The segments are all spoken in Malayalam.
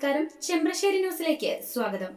നമസ്കാരം ചെമ്പ്രശ്ശേരി ന്യൂസിലേക്ക് സ്വാഗതം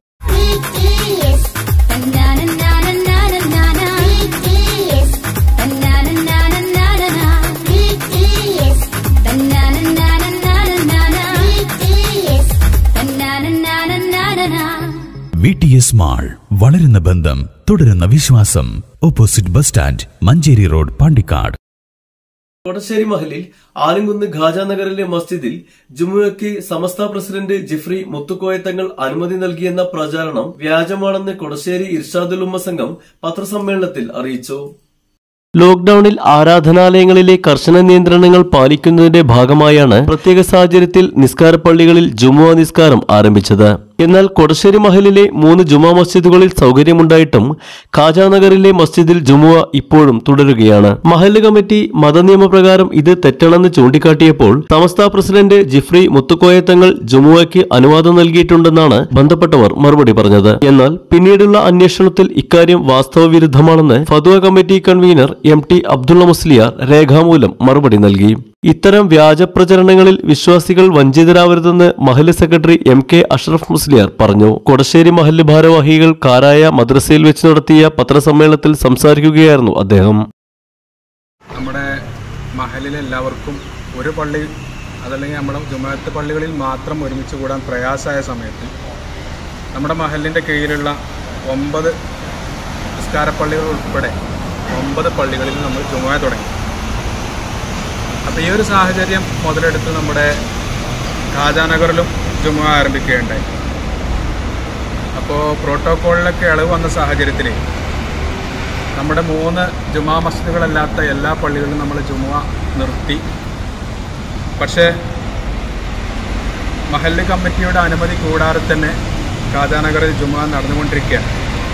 വി ടി എസ് മാൾ വളരുന്ന ബന്ധം തുടരുന്ന വിശ്വാസം opposite bus stand Manjeri road Pandikkad Kodasseri മഹലിൽ ആലങ്കുന്ന് ഖാജ നഗറിലെ മസ്ജിദിൽ ജുമുഅയ്ക്ക് സമസ്ത പ്രസിഡന്റ് ജിഫ്രി മുത്തുക്കോയത്തങ്ങൾ അനുമതി നൽകിയെന്ന പ്രചാരണം വ്യാജമാണെന്ന് കൊടശ്ശേരി ഇർഷാദുൽ ഉമ്മ സംഘം പത്രസമ്മേളനത്തിൽ അറിയിച്ചു ലോക്ഡൌണിൽ ആരാധനാലയങ്ങളിലെ കർശന നിയന്ത്രണങ്ങൾ പാലിക്കുന്നതിന്റെ ഭാഗമായാണ് പ്രത്യേക സാഹചര്യത്തിൽ നിസ്കാര പള്ളികളിൽ ജുമുഅ നിസ്കാരം ആരംഭിച്ചത് എന്നാൽ കൊടശ്ശേരി മഹലിലെ മൂന്ന് ജുമാ മസ്ജിദുകളിൽ സൗകര്യമുണ്ടായിട്ടും ഖാജാനഗറിലെ മസ്ജിദിൽ ജുമുഅ ഇപ്പോഴും തുടരുകയാണ് മഹല്ല് കമ്മിറ്റി മതനിയമപ്രകാരം ഇത് തെറ്റാണെന്ന് ചൂണ്ടിക്കാട്ടിയപ്പോൾ സമസ്ത പ്രസിഡന്റ് ജിഫ്രി മുത്തുക്കോയത്തങ്ങൾ ജുമുഅയ്ക്ക് അനുവാദം നൽകിയിട്ടുണ്ടെന്നാണ് ബന്ധപ്പെട്ടവർ മറുപടി പറഞ്ഞത് എന്നാൽ പിന്നീടുള്ള അന്വേഷണത്തിൽ ഇക്കാര്യം വാസ്തവവിരുദ്ധമാണെന്ന് ഫത്വ committee convener M T Abdulla Musliyar രേഖാമൂലം മറുപടി നൽകി ഇത്തരം വ്യാജ പ്രചരണങ്ങളിൽ വിശ്വാസികൾ വഞ്ചിതരാവരുതെന്ന് മഹല്ല് secretary M K Ashraf Musliyar പറഞ്ഞു കൊടശ്ശേരി മഹല്ല് ഭാരവാഹികൾ കാരായ മദ്രസയിൽ വെച്ച് നടത്തിയ പത്രസമ്മേളനത്തിൽ സംസാരിക്കുകയായിരുന്നു അദ്ദേഹം നമ്മുടെ മഹലിലെ എല്ലാവർക്കും ഒരു പള്ളി അതല്ലെങ്കിൽ നമ്മുടെ ജുമാഅത്ത് പള്ളികളിൽ മാത്രം ഒരുമിച്ച് കൂടാൻ പ്രയാസമായ സമയത്ത് നമ്മുടെ മഹലിൻ്റെ കീഴിലുള്ള ഒമ്പത് നിസ്കാരപ്പള്ളികൾ ഉൾപ്പെടെ ഒമ്പത് പള്ളികളിൽ നമ്മൾ ജുമാ തുടങ്ങി അപ്പോൾ ഈ ഒരു സാഹചര്യം മുതലെടുത്ത് നമ്മുടെ ഖാജാനഗറിലും ജുമാ ആരംഭിക്കുകയുണ്ടായി അപ്പോൾ പ്രോട്ടോക്കോളിലൊക്കെ ഇളവ് വന്ന സാഹചര്യത്തിൽ നമ്മുടെ മൂന്ന് ജുമാ മസ്ജിദുകളല്ലാത്ത എല്ലാ പള്ളികളിലും നമ്മൾ ജുമുഅ നിർത്തി പക്ഷേ മഹല്ല് കമ്മിറ്റിയുടെ അനുമതി കൂടാതെ തന്നെ ഖാജാനഗറിൽ ജുമുഅ നടന്നുകൊണ്ടിരിക്കുകയാണ്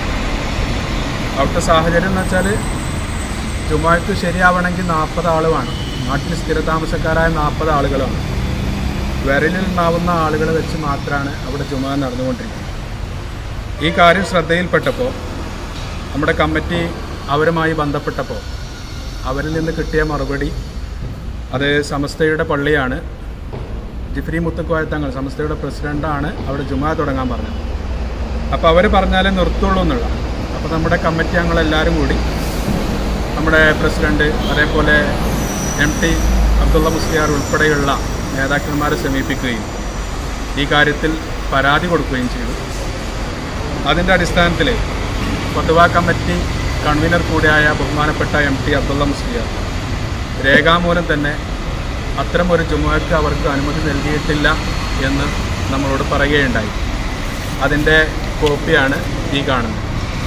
അവിടുത്തെ സാഹചര്യം എന്ന് വെച്ചാൽ ജുമാക്ക് ശരിയാവണമെങ്കിൽ നാൽപ്പത് ആൾ വേണം നാട്ടിൽ സ്ഥിരതാമസക്കാരായ നാൽപ്പത് ആളുകളാണ് വിരലിലുണ്ടാവുന്ന ആളുകൾ വെച്ച് മാത്രമാണ് അവിടെ ജുമാ നടന്നുകൊണ്ടിരിക്കുന്നത് ഈ കാര്യം ശ്രദ്ധയിൽപ്പെട്ടപ്പോൾ നമ്മുടെ കമ്മിറ്റി അവരുമായി ബന്ധപ്പെട്ടപ്പോൾ അവരിൽ നിന്ന് കിട്ടിയ മറുപടി അത് സമസ്തയുടെ പള്ളിയാണ് ജിഫ്രി മുത്തുക്കോയത്തങ്ങൾ സമസ്തയുടെ പ്രസിഡൻ്റാണ് അവിടെ ജുമാ തുടങ്ങാൻ പറഞ്ഞത് അപ്പോൾ അവർ പറഞ്ഞാലേ നിർത്തുള്ളൂ എന്നുള്ള അപ്പോൾ നമ്മുടെ കമ്മിറ്റി അംഗങ്ങളെല്ലാവരും കൂടി നമ്മുടെ പ്രസിഡന്റ് അതേപോലെ എം ടി അബ്ദുള്ള മുസ്ലിയാർ ഉൾപ്പെടെയുള്ള നേതാക്കന്മാരെ സമീപിക്കുകയും ഈ കാര്യത്തിൽ പരാതി കൊടുക്കുകയും ചെയ്തു അതിൻ്റെ അടിസ്ഥാനത്തിൽ ഫത്വ കമ്മിറ്റി കൺവീനർ കൂടിയായ ബഹുമാനപ്പെട്ട എം ടി അബ്ദുള്ള മുസ്ലിയാർ രേഖാമൂലം തന്നെ അത്തരമൊരു ജുമുഅക്ക് അവർക്ക് അനുമതി നൽകിയിട്ടില്ല എന്ന് നമ്മളോട് പറയുകയുണ്ടായി അതിൻ്റെ കോപ്പിയാണ് ഈ കാണുന്നത്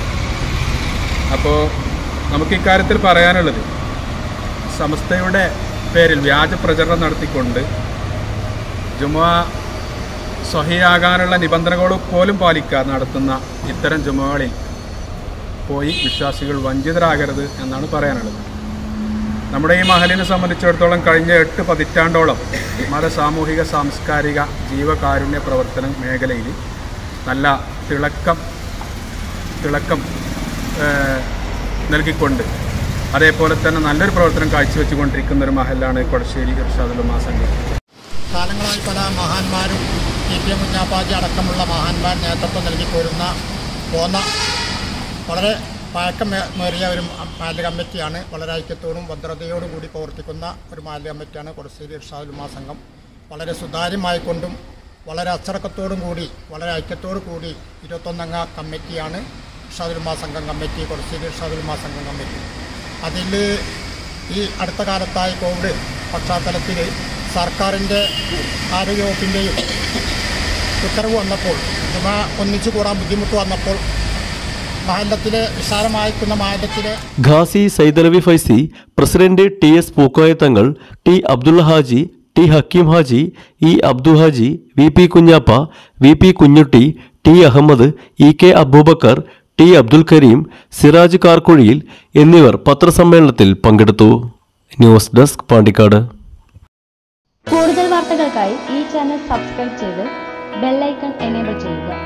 അപ്പോൾ നമുക്ക് ഇക്കാര്യത്തിൽ പറയാനുള്ളത് സമസ്തയുടെ പേരിൽ വ്യാജ പ്രചരണം നടത്തിക്കൊണ്ട് ജുമുഅ സ്വഹിയാകാനുള്ള നിബന്ധനകൾ പോലും പാലിക്കാതെ നടത്തുന്ന ഇത്തരം ജുമുകളിൽ പോയി വിശ്വാസികൾ വഞ്ചിതരാകരുത് എന്നാണ് പറയാനുള്ളത് നമ്മുടെ ഈ മഹലിനെ സംബന്ധിച്ചിടത്തോളം കഴിഞ്ഞ എട്ട് പതിറ്റാണ്ടോളം മത സാമൂഹിക സാംസ്കാരിക ജീവകാരുണ്യ പ്രവർത്തന മേഖലയിൽ നല്ല തിളക്കം തിളക്കം ഏഹ്, നൽകിക്കൊണ്ട് അതേപോലെ തന്നെ നല്ലൊരു പ്രവർത്തനം കാഴ്ചവെച്ചുകൊണ്ടിരിക്കുന്ന ഒരു മഹലാണ് കൊടശ്ശേരി ഇർഷാദുലുമാ സംഘം കാലങ്ങളായി പല മഹാന്മാരും ടി പി എം കുഞ്ഞാപ്പാജി അടക്കമുള്ള മഹാന്മാർ നേതൃത്വം നൽകിപ്പോരുന്ന പോന്ന വളരെ പഴക്കമേറിയ ഒരു മാലിന്യ കമ്മിറ്റിയാണ് വളരെ ഐക്യത്തോടും ഭദ്രതയോടും കൂടി പ്രവർത്തിക്കുന്ന ഒരു മാലിന്യ കമ്മിറ്റിയാണ് കൊടശ്ശേരി ഇർഷാദുലുമാ സംഘം വളരെ സുതാര്യമായിക്കൊണ്ടും വളരെ അച്ചടക്കത്തോടും കൂടി വളരെ ഐക്യത്തോടു കൂടി ഇരുപത്തൊന്നംഗ കമ്മിറ്റിയാണ് ഇർഷാദുലുമാ സംഘം കമ്മിറ്റി കൊടശ്ശേരി ഇർഷാദുലുമാ സംഘം കമ്മിറ്റി അതിൽ ഈ അടുത്ത കാലത്തായി കോവിഡ് പശ്ചാത്തലത്തിൽ സർക്കാരിൻ്റെ ആരോഗ്യവകുപ്പിൻ്റെയും ഉത്തരവ് വന്നപ്പോൾ ജുമ ഒന്നിച്ചു കൂടാൻ ബുദ്ധിമുട്ട് വന്നപ്പോൾ മാലിന്യത്തിലെ വിശാലമായിരിക്കുന്ന മാലിന്യത്തിലെ ഖാസി Saidalavi Faizi president T S Pookoyathangal T Abdulla Haji T Hakeem Haji E Abdu Haji V P Kunhappa V P Kunhutty T Ahammed E K Aboobacker T Abdul Kareem Siraj കാർക്കുഴിയിൽ എന്നിവർ പത്രസമ്മേളനത്തിൽ പങ്കെടുത്തു ന്യൂസ് ഡെസ്ക് പാണ്ടിക്കാട് കൂടുതൽ വാർത്തകൾക്കായി ഈ ചാനൽ സബ്സ്ക്രൈബ് ചെയ്ത് ബെല്ലൈക്കൺ എനേബിൾ ചെയ്യുക